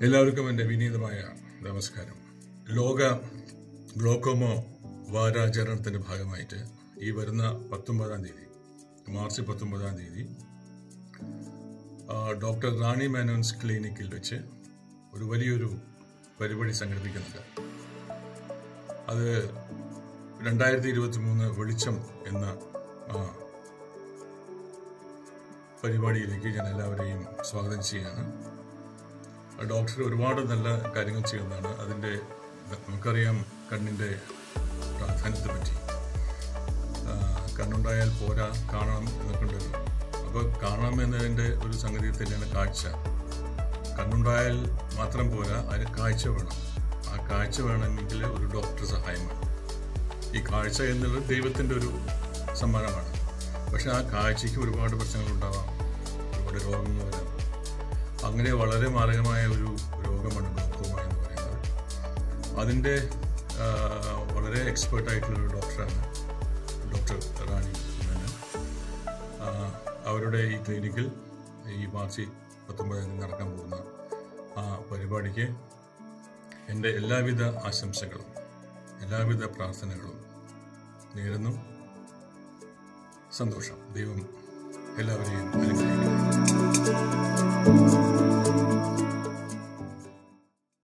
എല്ലാവർക്കും എൻ്റെ വിനീതമായ നമസ്കാരം ലോക ഗ്ലോക്കോമോ വാരാചരണത്തിന്റെ ഭാഗമായിട്ട് ഈ വരുന്ന പത്തൊമ്പതാം തീയതി മാർച്ച് പത്തൊമ്പതാം തീയതി ആ, ഡോക്ടർ റാണി മേനോൻസ് ക്ലിനിക്കിൽ വെച്ച് ഒരു വലിയൊരു പരിപാടി സംഘടിപ്പിക്കുന്നുണ്ട് അത് രണ്ടായിരത്തി ഇരുപത്തി മൂന്ന് വെളിച്ചം എന്ന ആ, പരിപാടിയിലേക്ക് ഞാൻ എല്ലാവരെയും സ്വാഗതം ചെയ്യുകയാണ് ഡോക്ടർ ഒരുപാട് നല്ല കാര്യങ്ങൾ ചെയ്യുന്നതാണ് അതിൻ്റെ നമുക്കറിയാം കണ്ണിൻ്റെ പ്രാധാന്യത്തെ പറ്റി ആ, കണ്ണുണ്ടായാൽ പോരാ കാണണം എന്നൊക്കെ ഉണ്ടല്ലോ അപ്പോൾ കാണണം എന്നതിൻ്റെ ഒരു സംഗതി തന്നെയാണ് കാഴ്ച കണ്ണുണ്ടായാൽ മാത്രം പോരാ അതിന് കാഴ്ച വേണം ആ കാഴ്ച വേണമെങ്കിൽ ഒരു ഡോക്ടർ സഹായം വേണം ഈ കാഴ്ച എന്നുള്ളത് ദൈവത്തിൻ്റെ ഒരു സമ്മാനമാണ് പക്ഷെ ആ കാഴ്ചയ്ക്ക് ഒരുപാട് പ്രശ്നങ്ങളുണ്ടാവാം ഒരുപാട് രോഗങ്ങൾ വരാം അങ്ങനെ വളരെ മാരകമായ ഒരു രോഗമാണ് ഗ്ലോക്കോമ എന്ന് പറയുന്നത് അതിൻ്റെ ആ, വളരെ എക്സ്പേർട്ട് ആയിട്ടുള്ള ഒരു ഡോക്ടറാണ് ഡോക്ടർ റാണി മേനോൻ. ആ, അവരുടെ ഈ ക്ലിനിക്കിൽ ഈ മാർച്ച് പത്തൊമ്പതാം തീയതി നടക്കാൻ പോകുന്ന ആ പരിപാടിക്ക് എൻ്റെ എല്ലാവിധ ആശംസകളും എല്ലാവിധ പ്രാർത്ഥനകളും നേരുന്നു സന്തോഷം ദൈവം എല്ലാവരെയും അനുഗ്രഹിക്കുന്നു